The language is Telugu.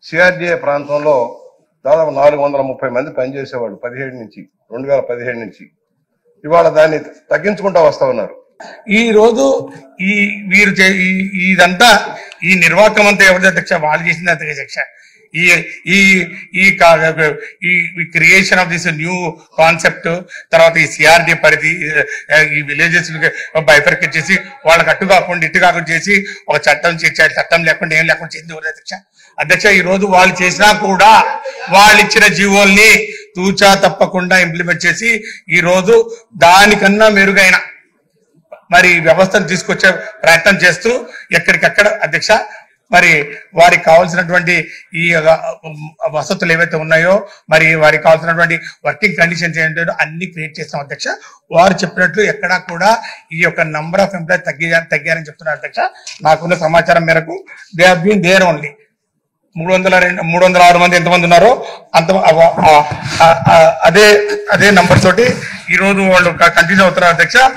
సిఆర్డిఏ ప్రాంతంలో దాదాపు నాలుగు వందల ముప్పై మంది పనిచేసేవాళ్ళు పదిహేడు నుంచి రెండు వేల పదిహేడు నుంచి ఇవాళ దాన్ని తగ్గించుకుంటా వస్తా ఉన్నారు ఈ రోజు ఈ వీరు చే- ఈ- ఇదంతా ఈ నిర్వాహకం అంతా ఎవరిది అధ్యక్ష వాళ్ళు చేసింది అంతే అధ్యక్ష ఈ ఈ ఈ కా- ఈ creation of this new concept తర్వాత ఈ సిఆర్డి పరిధి ఆ, ఈ విలేజెస్ బైఫర్కేట్ చేసి వాళ్ళకి అట్టు కాకుండా ఇటు కాకుండా చేసి ఒక చట్టం చేర్చాడు చట్టం లేకుండా ఏం లేకుండా చేసింది ఎవరు అధ్యక్ష అధ్యక్ష ఈ రోజు వాళ్ళు చేసినా కూడా వాళ్ళు ఇచ్చిన జీవోల్ని తూచా తప్పకుండా ఇంప్లిమెంట్ చేసి ఈ రోజు దానికన్నా మెరుగైన మరి వ్యవస్థను తీసుకొచ్చే ప్రయత్నం చేస్తూ ఎక్కడికక్కడ అధ్యక్ష మరి వారికి కావాల్సినటువంటి ఈ ఆ, వసతులు ఏవైతే ఉన్నాయో మరి వారికి కావాల్సినటువంటి వర్కింగ్ కండిషన్స్ ఏంటో అన్ని క్రియేట్ చేస్తాం అధ్యక్ష వారు చెప్పినట్లు ఎక్కడా కూడా ఈ యొక్క నంబర్ ఆఫ్ ఎంప్లాయీస్ తగ్గి తగ్గారని చెప్తున్నారు అధ్యక్ష నాకున్న సమాచారం మేరకు they have been there only మూడు వందల రెండు మూడు వందల ఆరు మంది ఎంతమంది ఉన్నారో అంత ఆ- ఆ- ఆ- అదే అదే నంబర్ తోటి ఈ రోజు వాళ్ళు కంటిన్యూ అవుతున్నారు అధ్యక్ష